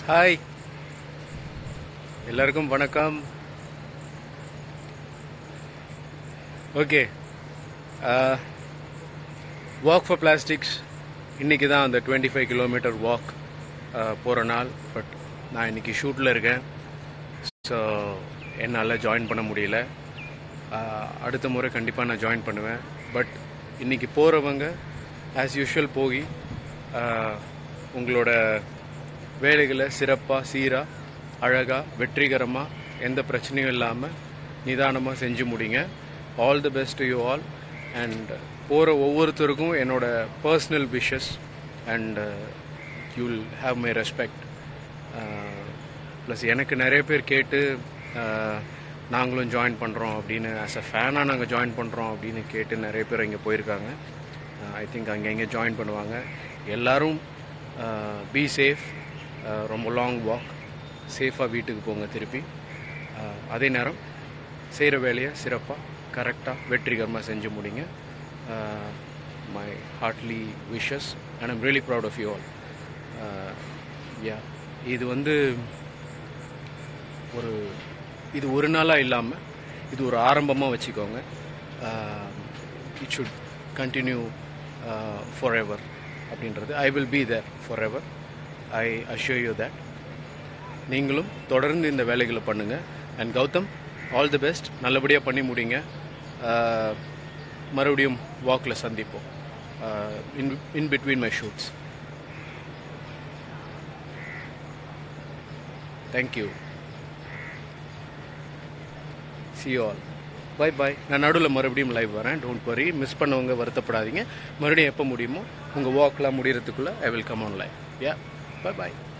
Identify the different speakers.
Speaker 1: hi எல்லாருக்கும் வணக்கம் okay walk for plastics இன்றைக்கி தான் அந்த டுவெண்ட்டி ஃபைவ் கிலோமீட்டர் வாக் போகிற நாள் பட் நான் இன்னைக்கு ஷூட்டில் இருக்கேன் ஸோ என்னால் ஜாயின் பண்ண முடியல Uh, அடுத்த முறை கண்டிப்பாக நான் ஜாயின் பண்ணுவேன் பட் இன்னைக்கு போகிறவங்க ஆஸ் யூஷுவல் போய் uh, உங்களோட வேலைகளை சிறப்பாக சீராக அழகாக வெற்றிகரமாக எந்த பிரச்சனையும் இல்லாமல் நிதானமாக செஞ்சு முடிங்க all the best to you all and போகிற ஒவ்வொருத்தருக்கும் என்னோட personal wishes and you'll have my respect plus எனக்கு நிறைய பேர் கேட்டு uh, நாங்களும் ஜாயின் பண்ணுறோம் அப்படின்னு ஆஸ் அ ஃபேனாக நாங்கள் ஜாயின் பண்ணுறோம் அப்படின்னு கேட்டு நிறைய பேர் இங்கே போயிருக்காங்க ஐ திங்க் அங்கே இங்கே ஜாயின் பண்ணுவாங்க எல்லாரும் பி சேஃப் ரொம்ப லாங் வாக் சேஃபாக வீட்டுக்கு போங்க திருப்பி Uh, அதே நேரம் செய்கிற வேலையை சிறப்பாக கரெக்டாக வெற்றிகரமாக செஞ்சு முடிங்க my heartly wishes and I'm really proud of you all yeah இது வந்து ஒரு இது ஒரு நாளாக இல்லாமல் இது ஒரு ஆரம்பமாக வச்சுக்கோங்க it should continue for ever அப்படின்றது I will be there for ever I assure you that நீங்களும் தொடர்ந்து இந்த வேலைகளை பண்ணுங்கள் and Gautham all the best நல்லபடியாக பண்ணி முடிங்க Uh, மறுபடியும் வாக்கில் சந்திப்போம் in in between my shoots thank you see all bye bye நான் நடுவில் மறுபடியும் லைவ் வரேன் டோன்ட் வரி மிஸ் பண்ணவங்க வருத்தப்படாதீங்க மறுபடியும் எப்போ முடியுமோ உங்கள் வாக்லாம் முடியறதுக்குள்ளே I will come on live yeah bye by